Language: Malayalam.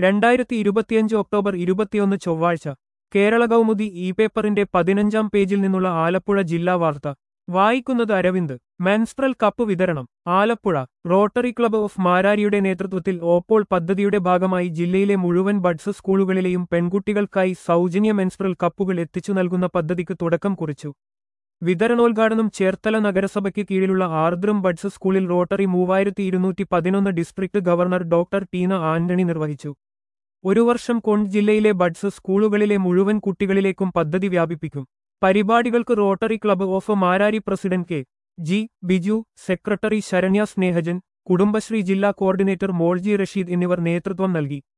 രണ്ടായിരത്തി ഇരുപത്തിയഞ്ച് ഒക്ടോബർ ഇരുപത്തിയൊന്ന് ചൊവ്വാഴ്ച കേരള കൗമുദി ഇ പേപ്പറിന്റെ പതിനഞ്ചാം പേജിൽ നിന്നുള്ള ആലപ്പുഴ ജില്ലാ വാർത്ത വായിക്കുന്നത് അരവിന്ദ് മെൻസ്ട്രൽ കപ്പ് വിതരണം ആലപ്പുഴ റോട്ടറി ക്ലബ്ബ് ഓഫ് മാരാരിയുടെ നേതൃത്വത്തിൽ ഓപ്പോൾ പദ്ധതിയുടെ ഭാഗമായി ജില്ലയിലെ മുഴുവൻ ബഡ്സ് സ്കൂളുകളിലെയും പെൺകുട്ടികൾക്കായി സൗജന്യ മെൻസ്ട്രൽ കപ്പുകൾ എത്തിച്ചു നൽകുന്ന പദ്ധതിക്ക് തുടക്കം കുറിച്ചു വിതരണോദ്ഘാടനം ചേർത്തല നഗരസഭയ്ക്ക് കീഴിലുള്ള ആർദ്രം ബഡ്സ് സ്കൂളിൽ റോട്ടറി മൂവായിരത്തി ഇരുന്നൂറ്റി പതിനൊന്ന് district governor doctor Tina Antony നിർവഹിച്ചു ഒരു വർഷം കൊണ്ട് ജില്ലയിലെ ബഡ്സ് സ്കൂളുകളിലെ മുഴുവൻ കുട്ടികളിലേക്കും പദ്ധതി വ്യാപിപ്പിക്കും പരിപാടികൾക്ക് rotary club of Marari president K G Biju secretary Saranya Snehajan Kudumbashree ജില്ലാ കോർഡിനേറ്റർ മോൾജി റഷീദ് എന്നിവർ നേതൃത്വം നൽകി